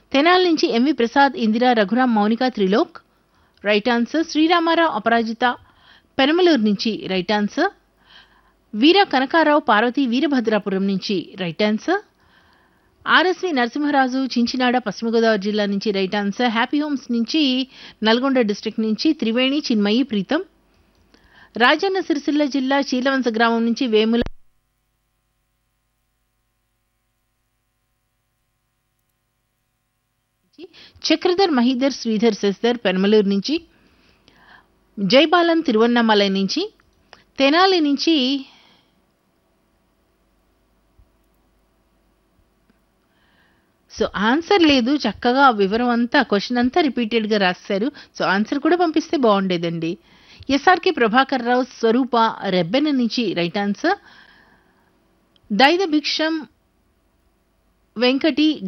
తెనాల నుంచి M V Prasad Indira Raghuram Mounika Trilok right answer Sriramarao Aparajitha Penamaluru నుంచి right answer Veera Kanakarao Parvathi Veerabhadrapuram నుంచి right answer R S V Narasimharaju Chinchinada Paschima Godavari జిల్లా నుంచి రైట్ ఆన్సర్ హ్యాపీ హోమ్స్ నుంచి నల్గొండ డిస్ట్రిక్ట్ నుంచి త్రివేణి చిన్మయి ప్రీతం రాజన్న సిరిసిల్ల జిల్లా చీలవంశ గ్రామం నుంచి వేముల చక్రధర్ మహీధర్ శ్రీధర్ శశిధర్ పెనమలూరు నుంచి జైబాలన్ తిరువన్నమలై నుంచి తెనాలి నుంచి సో ఆన్సర్ లేదు చక్కగా ఆ వివరం అంతా క్వశ్చన్ అంతా రిపీటెడ్గా రాశారు సో ఆన్సర్ కూడా పంపిస్తే బాగుండేదండి ఎస్ఆర్కే ప్రభాకర్ రావు స్వరూప రెబ్బెన నుంచి రైట్ ఆన్సర్ దైద భిక్షం వెంకటి